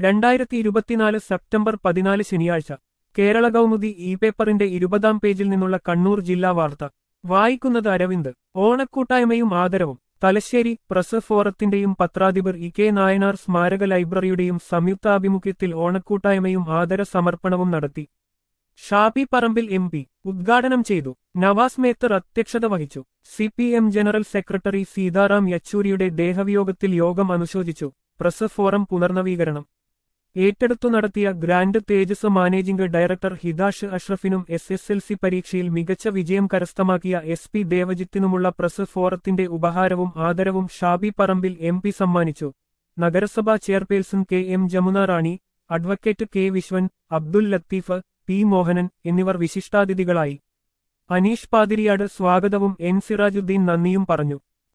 രണ്ടായിരത്തി ഇരുപത്തിനാല് സെപ്റ്റംബർ പതിനാല് ശനിയാഴ്ച കേരള കൗമുദി ഇ പേപ്പറിന്റെ ഇരുപതാം പേജിൽ നിന്നുള്ള കണ്ണൂർ ജില്ലാ വാർത്ത വായിക്കുന്നത് അരവിന്ദ് ഓണക്കൂട്ടായ്മയും ആദരവും തലശ്ശേരി പ്രസ് ഫോറത്തിന്റെയും പത്രാധിപർ ഇ കെ നായനാർ സ്മാരക ലൈബ്രറിയുടെയും സംയുക്താഭിമുഖ്യത്തിൽ ഓണക്കൂട്ടായ്മയും ആദര സമർപ്പണവും നടത്തി ഷാബി പറമ്പിൽ എം പി ഉദ്ഘാടനം ചെയ്തു നവാസ് മേത്തർ അധ്യക്ഷത വഹിച്ചു C P M general secretary Sitaram യെച്ചൂരിയുടെ ദേഹവിയോഗത്തിൽ യോഗം അനുശോചിച്ചു പ്രസ് ഫോറം പുനർനവീകരണം ഏറ്റെടുത്തു നടത്തിയ grand Tejas managing director Hidash അഷ്റഫിനും എസ് എസ് എൽ സി പരീക്ഷയിൽ മികച്ച വിജയം കരസ്ഥമാക്കിയ എസ് പി ദേവജിത്തിനുമുള്ള പ്രസ് ഫോറത്തിന്റെ ഉപഹാരവും ആദരവും ഷാബി പറമ്പിൽ എം പി സമ്മാനിച്ചു നഗരസഭാ chairperson K M Jamuna Rani advocate K Vishwan Abdul Latheef P Mohanan എന്നിവർ വിശിഷ്ടാതിഥികളായി അനീഷ് പാതിരിയാട് സ്വാഗതവും എൻ സിറാജുദ്ദീൻ നന്ദിയും പറഞ്ഞു